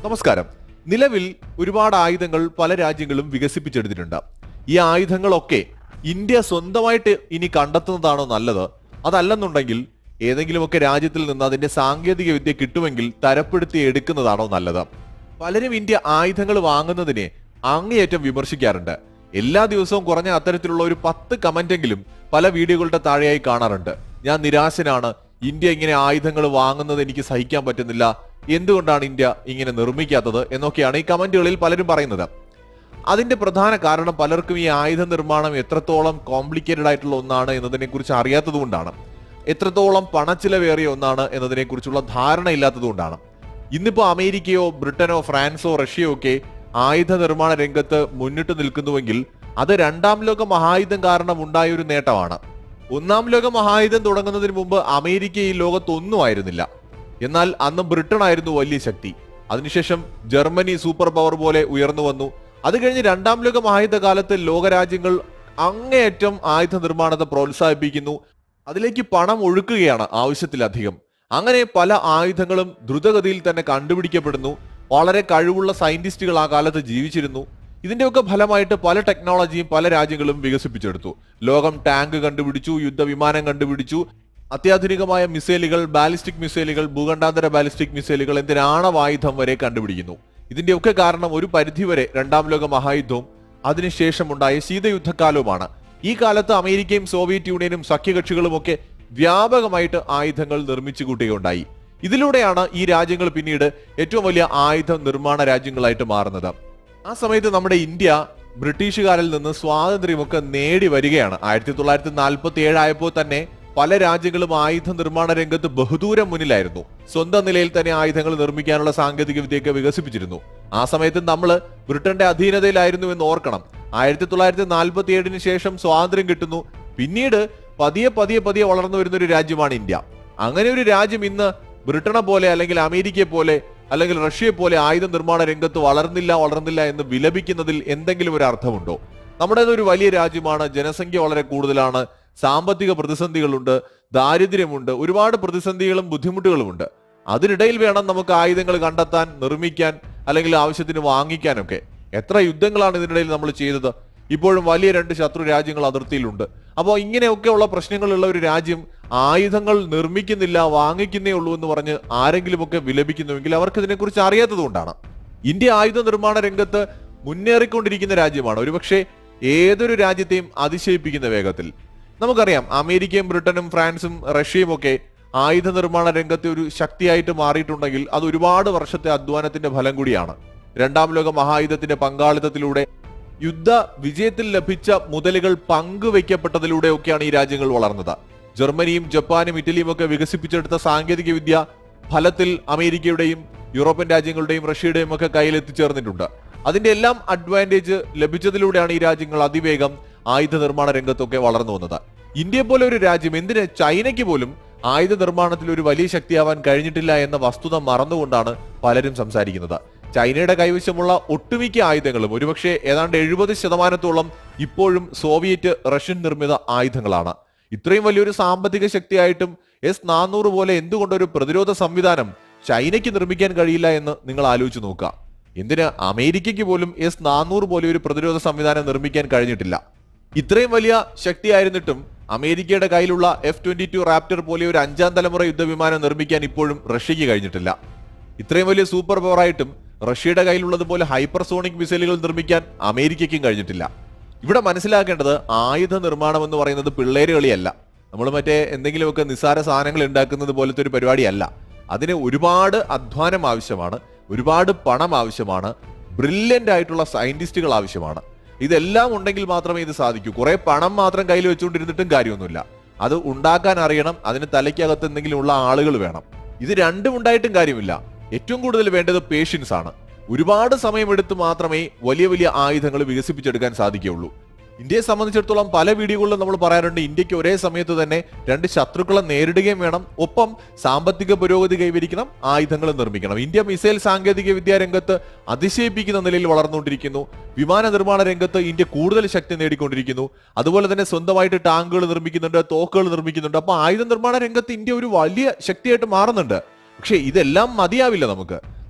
നമസ്കാരം നിലവിൽ ഒരുപാട് ആയുധങ്ങൾ പല രാജ്യങ്ങളും വികസിപ്പിച്ചെടുത്തിട്ടുണ്ട് ഈ ആയുധങ്ങളൊക്കെ ഇന്ത്യ സ്വന്തമായിട്ട് ഇനി കണ്ടെത്തുന്നതാണോ നല്ലത് അതല്ലെന്നുണ്ടെങ്കിൽ ഏതെങ്കിലുമൊക്കെ രാജ്യത്തിൽ നിന്ന് അതിന്റെ സാങ്കേതിക വിദ്യ കിട്ടുമെങ്കിൽ തരപ്പെടുത്തി എടുക്കുന്നതാണോ നല്ലത് പലരും ഇന്ത്യ ആയുധങ്ങൾ വാങ്ങുന്നതിനെ അങ്ങേയറ്റം വിമർശിക്കാറുണ്ട് എല്ലാ ദിവസവും കുറഞ്ഞ അത്തരത്തിലുള്ള ഒരു പത്ത് കമന്റെങ്കിലും പല വീഡിയോകളുടെ താഴെയായി കാണാറുണ്ട് ഞാൻ നിരാശനാണ് ഇന്ത്യ ഇങ്ങനെ ആയുധങ്ങൾ വാങ്ങുന്നത് എനിക്ക് സഹിക്കാൻ പറ്റുന്നില്ല എന്തുകൊണ്ടാണ് ഇന്ത്യ ഇങ്ങനെ നിർമ്മിക്കാത്തത് എന്നൊക്കെയാണ് ഈ കമന്റുകളിൽ പലരും പറയുന്നത് അതിന്റെ പ്രധാന കാരണം പലർക്കും ഈ ആയുധ നിർമ്മാണം എത്രത്തോളം കോംപ്ലിക്കേറ്റഡ് ആയിട്ടുള്ള ഒന്നാണ് എന്നതിനെ കുറിച്ച് അറിയാത്തതുകൊണ്ടാണ് എത്രത്തോളം പണച്ചിലവേറിയ ഒന്നാണ് എന്നതിനെ കുറിച്ചുള്ള ധാരണ ഇല്ലാത്തതുകൊണ്ടാണ് ഇന്നിപ്പോ അമേരിക്കയോ ബ്രിട്ടനോ ഫ്രാൻസോ റഷ്യയോ ഒക്കെ ആയുധ നിർമ്മാണ രംഗത്ത് മുന്നിട്ട് നിൽക്കുന്നുവെങ്കിൽ അത് രണ്ടാം ലോക മഹായുദ്ധം കാരണം ഉണ്ടായ ഒരു നേട്ടമാണ് ഒന്നാം ലോക മഹായുദ്ധം തുടങ്ങുന്നതിന് മുമ്പ് അമേരിക്ക ഈ ലോകത്തൊന്നും ആയിരുന്നില്ല എന്നാൽ അന്ന് ബ്രിട്ടൻ ആയിരുന്നു വലിയ ശക്തി അതിനുശേഷം ജർമ്മനി സൂപ്പർ പവർ പോലെ ഉയർന്നു വന്നു അത് കഴിഞ്ഞ് രണ്ടാം ലോക മഹായുദ്ധ കാലത്ത് ലോകരാജ്യങ്ങൾ അങ്ങേയറ്റം ആയുധ നിർമ്മാണത്തെ പ്രോത്സാഹിപ്പിക്കുന്നു അതിലേക്ക് പണം ഒഴുക്കുകയാണ് ആവശ്യത്തിലധികം അങ്ങനെ പല ആയുധങ്ങളും ദ്രുതഗതിയിൽ തന്നെ കണ്ടുപിടിക്കപ്പെടുന്നു വളരെ കഴിവുള്ള സയന്റിസ്റ്റുകൾ ആ കാലത്ത് ജീവിച്ചിരുന്നു ഇതിന്റെയൊക്കെ ഫലമായിട്ട് പല ടെക്നോളജിയും പല രാജ്യങ്ങളും വികസിപ്പിച്ചെടുത്തു ലോകം ടാങ്ക് കണ്ടുപിടിച്ചു യുദ്ധവിമാനം കണ്ടുപിടിച്ചു അത്യാധുനികമായ മിസൈലുകൾ ബാലിസ്റ്റിക് മിസൈലുകൾ ഭൂഖണ്ഡാന്തര ബാലിസ്റ്റിക് മിസൈലുകൾ എന്തിന് ആണവായുധം വരെ കണ്ടുപിടിക്കുന്നു ഇതിന്റെയൊക്കെ കാരണം ഒരു പരിധിവരെ രണ്ടാം ലോക മഹായുദ്ധവും അതിനുശേഷമുണ്ടായ ശീതയുദ്ധകാലവുമാണ് ഈ കാലത്ത് അമേരിക്കയും സോവിയറ്റ് യൂണിയനും സഖ്യകക്ഷികളും ഒക്കെ വ്യാപകമായിട്ട് ആയുധങ്ങൾ നിർമ്മിച്ചു കൂട്ടുകയുണ്ടായി ഇതിലൂടെയാണ് ഈ രാജ്യങ്ങൾ പിന്നീട് ഏറ്റവും വലിയ ആയുധ നിർമ്മാണ രാജ്യങ്ങളായിട്ട് മാറുന്നത് ആ സമയത്ത് നമ്മുടെ ഇന്ത്യ ബ്രിട്ടീഷുകാരിൽ നിന്ന് സ്വാതന്ത്ര്യമൊക്കെ നേടി വരികയാണ് ആയിരത്തി തൊള്ളായിരത്തി നാൽപ്പത്തി ഏഴായപ്പോൾ തന്നെ പല രാജ്യങ്ങളും ആയുധ നിർമ്മാണ രംഗത്ത് ബഹുദൂരം മുന്നിലായിരുന്നു സ്വന്തം നിലയിൽ തന്നെ ആയുധങ്ങൾ നിർമ്മിക്കാനുള്ള സാങ്കേതിക വിദ്യയൊക്കെ വികസിപ്പിച്ചിരുന്നു ആ സമയത്ത് നമ്മൾ ബ്രിട്ടന്റെ അധീനതയിലായിരുന്നു എന്ന് ഓർക്കണം ആയിരത്തി തൊള്ളായിരത്തി നാൽപ്പത്തി ഏഴിന് ശേഷം സ്വാതന്ത്ര്യം കിട്ടുന്നു പിന്നീട് പതിയെ പതിയെ പതിയെ വളർന്നു വരുന്ന ഒരു രാജ്യമാണ് ഇന്ത്യ അങ്ങനെ ഒരു രാജ്യം ഇന്ന് ബ്രിട്ടനെ പോലെ അല്ലെങ്കിൽ അമേരിക്കയെ പോലെ അല്ലെങ്കിൽ റഷ്യയെ പോലെ ആയുധ നിർമ്മാണ രംഗത്ത് വളർന്നില്ല വളർന്നില്ല എന്ന് വിലപിക്കുന്നതിൽ എന്തെങ്കിലും ഒരു അർത്ഥമുണ്ടോ നമ്മുടേത് ഒരു വലിയ രാജ്യമാണ് ജനസംഖ്യ വളരെ കൂടുതലാണ് സാമ്പത്തിക പ്രതിസന്ധികളുണ്ട് ദാരിദ്ര്യമുണ്ട് ഒരുപാട് പ്രതിസന്ധികളും ബുദ്ധിമുട്ടുകളുമുണ്ട് അതിനിടയിൽ വേണം നമുക്ക് ആയുധങ്ങൾ കണ്ടെത്താൻ നിർമ്മിക്കാൻ അല്ലെങ്കിൽ ആവശ്യത്തിന് വാങ്ങിക്കാനൊക്കെ എത്ര യുദ്ധങ്ങളാണ് ഇതിനിടയിൽ നമ്മൾ ചെയ്തത് ഇപ്പോഴും വലിയ രണ്ട് ശത്രു രാജ്യങ്ങൾ അതിർത്തിയിലുണ്ട് അപ്പോൾ ഇങ്ങനെയൊക്കെയുള്ള പ്രശ്നങ്ങളുള്ള ഒരു രാജ്യം ആയുധങ്ങൾ നിർമ്മിക്കുന്നില്ല വാങ്ങിക്കുന്നേ ഉള്ളൂ എന്ന് പറഞ്ഞ് ആരെങ്കിലുമൊക്കെ വിലപിക്കുന്നുവെങ്കിൽ അവർക്ക് ഇതിനെക്കുറിച്ച് അറിയാത്തതുകൊണ്ടാണ് ഇന്ത്യ ആയുധ നിർമ്മാണ രംഗത്ത് മുന്നേറിക്കൊണ്ടിരിക്കുന്ന രാജ്യമാണ് ഒരുപക്ഷെ ഏതൊരു രാജ്യത്തെയും അതിശയിപ്പിക്കുന്ന വേഗത്തിൽ നമുക്കറിയാം അമേരിക്കയും ബ്രിട്ടനും ഫ്രാൻസും റഷ്യയും ഒക്കെ ആയുധ നിർമ്മാണ രംഗത്തെ ഒരു ശക്തിയായിട്ട് മാറിയിട്ടുണ്ടെങ്കിൽ അത് ഒരുപാട് വർഷത്തെ അധ്വാനത്തിന്റെ ഫലം കൂടിയാണ് രണ്ടാം ലോക മഹായുദ്ധത്തിന്റെ പങ്കാളിത്തത്തിലൂടെ യുദ്ധ വിജയത്തിൽ ലഭിച്ച മുതലുകൾ പങ്കുവെക്കപ്പെട്ടതിലൂടെയൊക്കെയാണ് ഈ രാജ്യങ്ങൾ വളർന്നത് ജർമ്മനിയും ജപ്പാനും ഇറ്റലിയും ഒക്കെ വികസിപ്പിച്ചെടുത്ത സാങ്കേതിക വിദ്യ ഫലത്തിൽ അമേരിക്കയുടെയും യൂറോപ്യൻ രാജ്യങ്ങളുടെയും റഷ്യയുടെയും ഒക്കെ കയ്യിൽ എത്തിച്ചേർന്നിട്ടുണ്ട് അതിന്റെ എല്ലാം അഡ്വാൻറ്റേജ് ലഭിച്ചതിലൂടെയാണ് ഈ രാജ്യങ്ങൾ അതിവേഗം ആയുധ നിർമ്മാണ രംഗത്തൊക്കെ വളർന്നു വന്നത് ഇന്ത്യയെ പോലെ ഒരു രാജ്യം എന്തിന് ചൈനയ്ക്ക് പോലും ആയുധ നിർമ്മാണത്തിൽ ഒരു വലിയ ശക്തിയാവാൻ കഴിഞ്ഞിട്ടില്ല എന്ന വസ്തുത മറന്നുകൊണ്ടാണ് പലരും സംസാരിക്കുന്നത് ചൈനയുടെ കൈവശമുള്ള ഒട്ടുമിക്ക ആയുധങ്ങളും ഒരുപക്ഷെ ഏതാണ്ട് എഴുപത് ശതമാനത്തോളം ഇപ്പോഴും സോവിയറ്റ് റഷ്യൻ നിർമ്മിത ആയുധങ്ങളാണ് ഇത്രയും വലിയൊരു സാമ്പത്തിക ശക്തിയായിട്ടും എസ് നാനൂറ് പോലെ എന്തുകൊണ്ടൊരു പ്രതിരോധ സംവിധാനം ചൈനയ്ക്ക് നിർമ്മിക്കാൻ കഴിയില്ല എന്ന് നിങ്ങൾ ആലോചിച്ച് നോക്കുക എന്തിന് അമേരിക്കയ്ക്ക് പോലും എസ് നാനൂറ് പോലെ ഒരു പ്രതിരോധ സംവിധാനം നിർമ്മിക്കാൻ കഴിഞ്ഞിട്ടില്ല ഇത്രയും വലിയ ശക്തിയായിരുന്നിട്ടും അമേരിക്കയുടെ കയ്യിലുള്ള എഫ് ട്വന്റി ടു റാപ്റ്റർ പോലെ ഒരു അഞ്ചാം തലമുറ യുദ്ധവിമാനം നിർമ്മിക്കാൻ ഇപ്പോഴും റഷ്യക്ക് കഴിഞ്ഞിട്ടില്ല ഇത്രയും വലിയ സൂപ്പർ പവറായിട്ടും റഷ്യയുടെ കയ്യിലുള്ളതുപോലെ ഹൈപ്പർസോണിക് മിസൈലുകൾ നിർമ്മിക്കാൻ അമേരിക്കയ്ക്കും കഴിഞ്ഞിട്ടില്ല ഇവിടെ മനസ്സിലാക്കേണ്ടത് ആയുധ നിർമ്മാണം എന്ന് പറയുന്നത് പിള്ളേര് കളിയല്ല നമ്മൾ മറ്റേ എന്തെങ്കിലുമൊക്കെ നിസ്സാര സാധനങ്ങൾ ഉണ്ടാക്കുന്നത് പോലത്തെ ഒരു പരിപാടിയല്ല അതിന് ഒരുപാട് അധ്വാനം ആവശ്യമാണ് ഒരുപാട് പണം ആവശ്യമാണ് ബ്രില്യൻ്റ് ആയിട്ടുള്ള സയന്റിസ്റ്റുകൾ ആവശ്യമാണ് ഇതെല്ലാം ഉണ്ടെങ്കിൽ മാത്രമേ ഇത് സാധിക്കൂ കുറെ പണം മാത്രം കയ്യിൽ വെച്ചുകൊണ്ടിരുന്നിട്ടും കാര്യമൊന്നുമില്ല അത് ഉണ്ടാക്കാൻ അറിയണം അതിന് തലയ്ക്കകത്ത് എന്തെങ്കിലും ഉള്ള ആളുകൾ വേണം ഇത് രണ്ടും ഉണ്ടായിട്ടും കാര്യമില്ല ഏറ്റവും കൂടുതൽ വേണ്ടത് പേഷ്യൻസ് ആണ് ഒരുപാട് സമയമെടുത്ത് മാത്രമേ വലിയ വലിയ ആയുധങ്ങൾ വികസിപ്പിച്ചെടുക്കാൻ സാധിക്കുകയുള്ളൂ ഇന്ത്യയെ സംബന്ധിച്ചിടത്തോളം പല വീഡിയോകളിലും നമ്മൾ പറയാറുണ്ട് ഇന്ത്യക്ക് ഒരേ സമയത്ത് തന്നെ രണ്ട് ശത്രുക്കളെ നേരിടുകയും വേണം ഒപ്പം സാമ്പത്തിക പുരോഗതി കൈവരിക്കണം ആയുധങ്ങൾ നിർമ്മിക്കണം ഇന്ത്യ മിസൈൽ സാങ്കേതിക വിദ്യാ രംഗത്ത് അതിശയിപ്പിക്കുന്ന നിലയിൽ വളർന്നുകൊണ്ടിരിക്കുന്നു വിമാന നിർമ്മാണ രംഗത്ത് ഇന്ത്യ കൂടുതൽ ശക്തി നേടിക്കൊണ്ടിരിക്കുന്നു അതുപോലെ തന്നെ സ്വന്തമായിട്ട് ടാങ്കുകൾ നിർമ്മിക്കുന്നുണ്ട് തോക്കുകൾ നിർമ്മിക്കുന്നുണ്ട് അപ്പൊ ആയുധ നിർമ്മാണ രംഗത്ത് ഇന്ത്യ ഒരു വലിയ ശക്തിയായിട്ട് മാറുന്നുണ്ട് പക്ഷേ ഇതെല്ലാം മതിയാവില്ല നമുക്ക്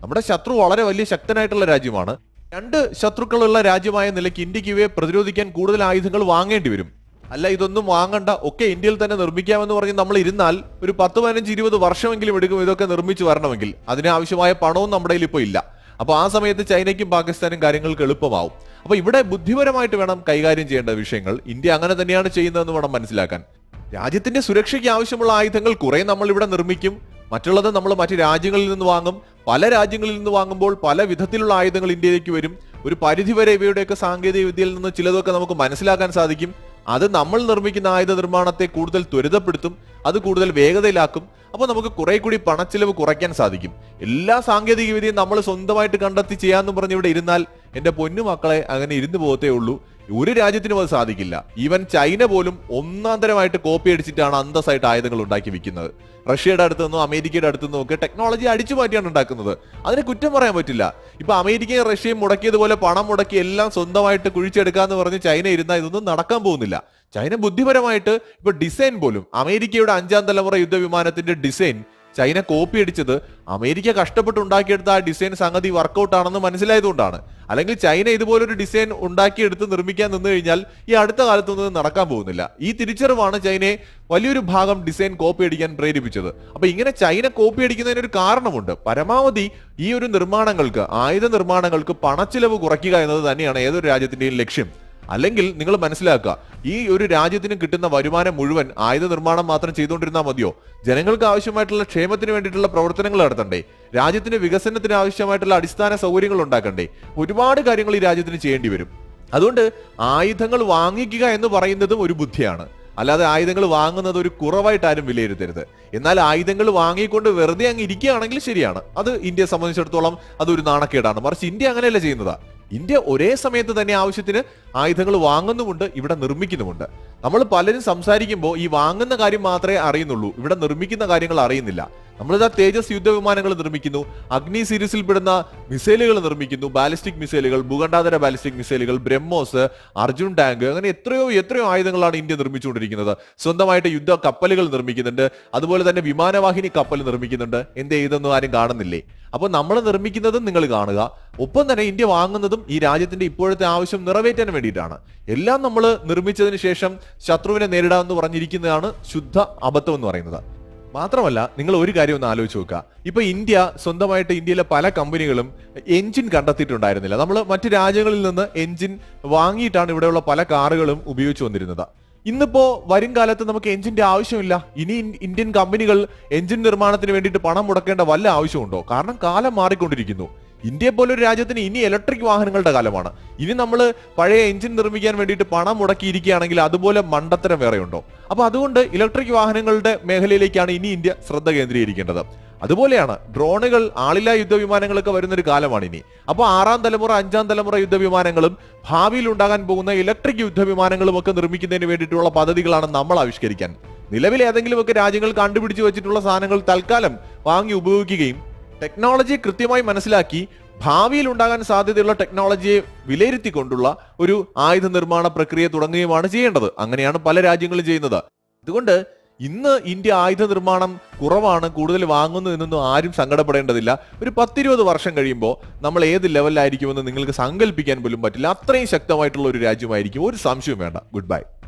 നമ്മുടെ ശത്രു വളരെ വലിയ ശക്തനായിട്ടുള്ള രാജ്യമാണ് രണ്ട് ശത്രുക്കളുള്ള രാജ്യമായ നിലയ്ക്ക് ഇന്ത്യക്ക് ഇവയെ പ്രതിരോധിക്കാൻ കൂടുതൽ ആയുധങ്ങൾ വാങ്ങേണ്ടി വരും അല്ല ഇതൊന്നും വാങ്ങണ്ട ഒക്കെ ഇന്ത്യയിൽ തന്നെ നിർമ്മിക്കാമെന്ന് പറഞ്ഞ് നമ്മൾ ഇരുന്നാൽ ഒരു പത്ത് പതിനഞ്ച് ഇരുപത് വർഷമെങ്കിലും എടുക്കും ഇതൊക്കെ നിർമ്മിച്ചു വരണമെങ്കിൽ അതിനാവശ്യമായ പണവും നമ്മുടെ കയ്യിൽ ഇപ്പോൾ ഇല്ല അപ്പോൾ ആ സമയത്ത് ചൈനയ്ക്കും പാകിസ്ഥാനും കാര്യങ്ങൾക്ക് എളുപ്പമാവും അപ്പോൾ ഇവിടെ ബുദ്ധിപരമായിട്ട് വേണം കൈകാര്യം ചെയ്യേണ്ട വിഷയങ്ങൾ ഇന്ത്യ അങ്ങനെ തന്നെയാണ് ചെയ്യുന്നതെന്ന് വേണം മനസ്സിലാക്കാൻ രാജ്യത്തിന്റെ സുരക്ഷയ്ക്ക് ആവശ്യമുള്ള ആയുധങ്ങൾ കുറെ നമ്മൾ ഇവിടെ നിർമ്മിക്കും മറ്റുള്ളത് നമ്മൾ മറ്റു രാജ്യങ്ങളിൽ നിന്ന് വാങ്ങും പല രാജ്യങ്ങളിൽ നിന്ന് വാങ്ങുമ്പോൾ പല വിധത്തിലുള്ള ആയുധങ്ങൾ ഇന്ത്യയിലേക്ക് വരും ഒരു പരിധിവരെ ഇവയുടെയൊക്കെ സാങ്കേതിക വിദ്യയിൽ നിന്ന് ചിലതൊക്കെ നമുക്ക് മനസ്സിലാക്കാൻ സാധിക്കും അത് നമ്മൾ നിർമ്മിക്കുന്ന ആയുധ നിർമ്മാണത്തെ കൂടുതൽ ത്വരിതപ്പെടുത്തും അത് കൂടുതൽ വേഗതയിലാക്കും അപ്പോൾ നമുക്ക് കുറെ കൂടി പണച്ചിലവ് കുറയ്ക്കാൻ സാധിക്കും എല്ലാ സാങ്കേതിക വിദ്യയും നമ്മൾ സ്വന്തമായിട്ട് കണ്ടെത്തി ചെയ്യാന്ന് പറഞ്ഞ് ഇവിടെ ഇരുന്നാൽ എന്റെ പൊന്നു മക്കളെ അങ്ങനെ ഇരുന്നു പോകത്തേ ഉള്ളൂ ഒരു രാജ്യത്തിനും അത് സാധിക്കില്ല ഈവൻ ചൈന പോലും ഒന്നാം തരമായിട്ട് കോപ്പി അടിച്ചിട്ടാണ് അന്തസ്സായിട്ട് ആയുധങ്ങൾ ഉണ്ടാക്കി വിൽക്കുന്നത് റഷ്യയുടെ അടുത്തു നിന്നും അമേരിക്കയുടെ അടുത്തു നിന്നും ഒക്കെ ടെക്നോളജി അടിച്ചു മാറ്റിയാണ് ഉണ്ടാക്കുന്നത് അതിന് കുറ്റം പറയാൻ പറ്റില്ല ഇപ്പൊ അമേരിക്കയും റഷ്യയും മുടക്കിയതുപോലെ പണം മുടക്കി എല്ലാം സ്വന്തമായിട്ട് കുഴിച്ചെടുക്കാന്ന് പറഞ്ഞ് ചൈന ഇരുന്നാൽ ഇതൊന്നും നടക്കാൻ പോകുന്നില്ല ചൈന ബുദ്ധിപരമായിട്ട് ഇപ്പൊ ഡിസൈൻ പോലും അമേരിക്കയുടെ അഞ്ചാം തലമുറ യുദ്ധവിമാനത്തിന്റെ ഡിസൈൻ ചൈന കോപ്പി അടിച്ചത് അമേരിക്ക കഷ്ടപ്പെട്ട് ഉണ്ടാക്കിയെടുത്ത ആ ഡിസൈൻ സംഗതി വർക്കൗട്ട് ആണെന്ന് മനസ്സിലായതുകൊണ്ടാണ് അല്ലെങ്കിൽ ചൈന ഇതുപോലൊരു ഡിസൈൻ ഉണ്ടാക്കിയെടുത്ത് നിർമ്മിക്കാൻ നിന്ന് കഴിഞ്ഞാൽ ഈ അടുത്ത കാലത്തൊന്നും ഇത് നടക്കാൻ പോകുന്നില്ല ഈ തിരിച്ചറിവാണ് ചൈനയെ വലിയൊരു ഭാഗം ഡിസൈൻ കോപ്പി അടിക്കാൻ പ്രേരിപ്പിച്ചത് അപ്പൊ ഇങ്ങനെ ചൈന കോപ്പി അടിക്കുന്നതിന് ഒരു കാരണമുണ്ട് പരമാവധി ഈ ഒരു നിർമ്മാണങ്ങൾക്ക് ആയുധ നിർമ്മാണങ്ങൾക്ക് പണച്ചിലവ് കുറയ്ക്കുക എന്നത് തന്നെയാണ് ഏതൊരു രാജ്യത്തിന്റെയും ലക്ഷ്യം അല്ലെങ്കിൽ നിങ്ങൾ മനസ്സിലാക്കുക ഈ ഒരു രാജ്യത്തിന് കിട്ടുന്ന വരുമാനം മുഴുവൻ ആയുധ നിർമ്മാണം മാത്രം ചെയ്തുകൊണ്ടിരുന്നാൽ മതിയോ ജനങ്ങൾക്ക് ആവശ്യമായിട്ടുള്ള ക്ഷേമത്തിന് വേണ്ടിയിട്ടുള്ള പ്രവർത്തനങ്ങൾ നടത്തണ്ടേ രാജ്യത്തിന്റെ വികസനത്തിന് ആവശ്യമായിട്ടുള്ള അടിസ്ഥാന സൗകര്യങ്ങൾ ഉണ്ടാക്കണ്ടേ ഒരുപാട് കാര്യങ്ങൾ ഈ രാജ്യത്തിന് ചെയ്യേണ്ടി വരും അതുകൊണ്ട് ആയുധങ്ങൾ വാങ്ങിക്കുക എന്ന് പറയുന്നതും ഒരു ബുദ്ധിയാണ് അല്ലാതെ ആയുധങ്ങൾ വാങ്ങുന്നത് ഒരു കുറവായിട്ട് ആരും വിലയിരുത്തരുത് എന്നാൽ ആയുധങ്ങൾ വാങ്ങിക്കൊണ്ട് വെറുതെ അങ്ങ് ഇരിക്കുകയാണെങ്കിൽ ശരിയാണ് അത് ഇന്ത്യയെ സംബന്ധിച്ചിടത്തോളം അതൊരു നാണക്കേടാണ് മറിച്ച് ഇന്ത്യ അങ്ങനെയല്ല ചെയ്യുന്നത് ഇന്ത്യ ഒരേ സമയത്ത് തന്നെ ആവശ്യത്തിന് ആയുധങ്ങൾ വാങ്ങുന്നുമുണ്ട് ഇവിടെ നിർമ്മിക്കുന്നുമുണ്ട് നമ്മൾ പലരും സംസാരിക്കുമ്പോൾ ഈ വാങ്ങുന്ന കാര്യം മാത്രമേ അറിയുന്നുള്ളൂ ഇവിടെ നിർമ്മിക്കുന്ന കാര്യങ്ങൾ അറിയുന്നില്ല നമ്മളിതാ തേജസ് യുദ്ധവിമാനങ്ങൾ നിർമ്മിക്കുന്നു അഗ്നി സീരീസിൽ പെടുന്ന മിസൈലുകൾ നിർമ്മിക്കുന്നു ബാലിസ്റ്റിക് മിസൈലുകൾ ഭൂഖണ്ഡാന്തര ബാലിസ്റ്റിക് മിസൈലുകൾ ബ്രഹ്മോസ് അർജുൻ ടാങ്ക് അങ്ങനെ എത്രയോ എത്രയോ ആയുധങ്ങളാണ് ഇന്ത്യ നിർമ്മിച്ചുകൊണ്ടിരിക്കുന്നത് സ്വന്തമായിട്ട് യുദ്ധ കപ്പലുകൾ നിർമ്മിക്കുന്നുണ്ട് അതുപോലെ തന്നെ വിമാനവാഹിനി കപ്പൽ നിർമ്മിക്കുന്നുണ്ട് എന്തേ ഇതൊന്നും ആരും കാണുന്നില്ലേ അപ്പോൾ നമ്മൾ നിർമ്മിക്കുന്നതും നിങ്ങൾ കാണുക ഒപ്പം തന്നെ ഇന്ത്യ വാങ്ങുന്നതും ഈ രാജ്യത്തിന്റെ ഇപ്പോഴത്തെ ആവശ്യം നിറവേറ്റാൻ വേണ്ടിയിട്ടാണ് എല്ലാം നമ്മൾ നിർമ്മിച്ചതിന് ശേഷം ശത്രുവിനെ നേരിടാമെന്ന് പറഞ്ഞിരിക്കുന്നതാണ് ശുദ്ധ അബദ്ധം എന്ന് പറയുന്നത് മാത്രമല്ല നിങ്ങൾ ഒരു കാര്യം ഒന്ന് ആലോചിച്ച് നോക്കുക ഇപ്പൊ ഇന്ത്യ സ്വന്തമായിട്ട് ഇന്ത്യയിലെ പല കമ്പനികളും എഞ്ചിൻ കണ്ടെത്തിയിട്ടുണ്ടായിരുന്നില്ല നമ്മൾ മറ്റു രാജ്യങ്ങളിൽ നിന്ന് എഞ്ചിൻ വാങ്ങിയിട്ടാണ് ഇവിടെയുള്ള പല കാറുകളും ഉപയോഗിച്ചു വന്നിരുന്നത് ഇന്നിപ്പോ വരും കാലത്ത് നമുക്ക് എഞ്ചിന്റെ ആവശ്യമില്ല ഇനി ഇൻ- ഇന്ത്യൻ കമ്പനികൾ എഞ്ചിൻ നിർമ്മാണത്തിന് വേണ്ടിയിട്ട് പണം മുടക്കേണ്ട വല്ല ആവശ്യമുണ്ടോ കാരണം കാലം മാറിക്കൊണ്ടിരിക്കുന്നു ഇന്ത്യയെ പോലെ ഒരു രാജ്യത്തിന് ഇനി ഇലക്ട്രിക് വാഹനങ്ങളുടെ കാലമാണ് ഇനി നമ്മൾ പഴയ എഞ്ചിൻ നിർമ്മിക്കാൻ വേണ്ടിയിട്ട് പണം മുടക്കിയിരിക്കുകയാണെങ്കിൽ അതുപോലെ മണ്ടത്തരം വേറെ ഉണ്ടോ അപ്പൊ അതുകൊണ്ട് ഇലക്ട്രിക് വാഹനങ്ങളുടെ മേഖലയിലേക്കാണ് ഇനി ഇന്ത്യ ശ്രദ്ധ കേന്ദ്രീകരിക്കേണ്ടത് അതുപോലെയാണ് ഡ്രോണുകൾ ആളില്ലാ യുദ്ധവിമാനങ്ങളൊക്കെ വരുന്ന ഒരു കാലമാണ് ഇനി അപ്പോൾ ആറാം തലമുറ അഞ്ചാം തലമുറ യുദ്ധവിമാനങ്ങളും ഭാവിയിൽ ഉണ്ടാകാൻ പോകുന്ന ഇലക്ട്രിക് യുദ്ധവിമാനങ്ങളും ഒക്കെ നിർമ്മിക്കുന്നതിന് വേണ്ടിയിട്ടുള്ള പദ്ധതികളാണ് നമ്മൾ ആവിഷ്കരിക്കാൻ നിലവിൽ ഏതെങ്കിലുമൊക്കെ രാജ്യങ്ങൾ കണ്ടുപിടിച്ചു വെച്ചിട്ടുള്ള സാധനങ്ങൾ തൽക്കാലം വാങ്ങി ഉപയോഗിക്കുകയും ടെക്നോളജിയെ കൃത്യമായി മനസ്സിലാക്കി ഭാവിയിൽ ഉണ്ടാകാൻ സാധ്യതയുള്ള ടെക്നോളജിയെ വിലയിരുത്തിക്കൊണ്ടുള്ള ഒരു ആയുധ നിർമ്മാണ പ്രക്രിയ തുടങ്ങുകയുമാണ് ചെയ്യേണ്ടത് അങ്ങനെയാണ് പല രാജ്യങ്ങളും ചെയ്യുന്നത് അതുകൊണ്ട് ഇന്ന് ഇന്ത്യ ആയുധ നിർമ്മാണം കുറവാണ് കൂടുതൽ വാങ്ങുന്നു എന്നൊന്നും ആരും സങ്കടപ്പെടേണ്ടതില്ല ഒരു പത്തിരുപത് വർഷം കഴിയുമ്പോൾ നമ്മൾ ഏത് ലെവലിലായിരിക്കുമെന്ന് നിങ്ങൾക്ക് സങ്കല്പിക്കാൻ പോലും പറ്റില്ല അത്രയും ശക്തമായിട്ടുള്ള ഒരു രാജ്യമായിരിക്കും ഒരു സംശയവും വേണ്ട ഗുഡ് ബൈ